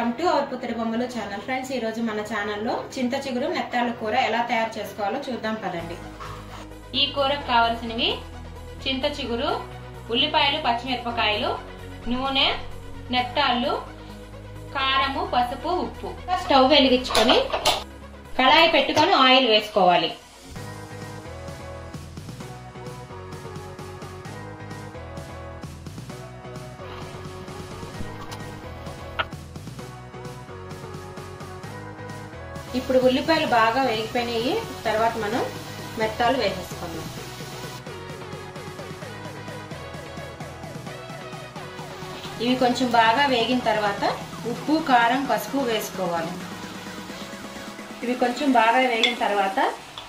welcome to our పుత్తడి బొమ్మలు channel friends ఈ రోజు మన ఛానల్లో చింత చిగురు నెత్తాళ్ళ కూర ఎలా తయారు చేసుకోవాలో చూద్దాం పదండి ఈ కూరకు కావలసినవి చింత చిగురు ఉల్లిపాయలు పచ్చిమిరపకాయలు నూనె నెత్తాళ్ళు కారము పసుపు ఉప్పు స్టవ్ వెలిగించుకొని కళాయి పెట్టుకొని ఆయిల్ వేసుకోవాలి ఇప్పుడు ఉల్లిపాయలు బాగా వేగిపోయినాయి తర్వాత మనం మెత్తాలు వేసేసుకుందాం ఇవి కొంచెం బాగా వేగిన తర్వాత ఉప్పు కారం పసుపు వేసుకోవాలి ఇవి కొంచెం బాగా వేగిన తర్వాత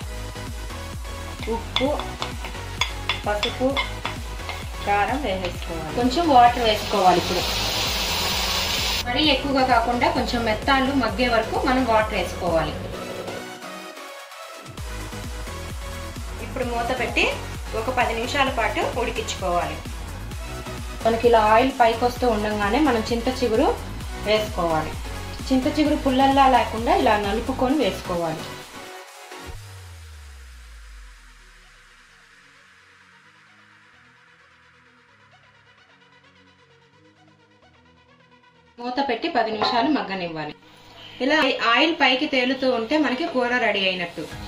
ఉప్పు పసుపు కారం వేసేసుకోవాలి కొంచెం వాటర్ వేసుకోవాలి ఇప్పుడు మరీ ఎక్కువగా కాకుండా కొంచెం మెత్తాళ్ళు మగ్గే వరకు మనం వాటర్ వేసుకోవాలి ఇప్పుడు మూత పెట్టి ఒక పది నిమిషాల పాటు ఉడికించుకోవాలి మనకి ఇలా ఆయిల్ పైకి వస్తూ ఉండగానే మనం చింత చిగురు వేసుకోవాలి చింత చిగురు పుల్లల్లా లేకుండా ఇలా నలుపుకొని వేసుకోవాలి మూత పెట్టి పది నిమిషాలు మగ్గనివ్వాలి ఇలా ఆయిల్ పైకి తేలుతూ ఉంటే మనకి కూర రెడీ అయినట్టు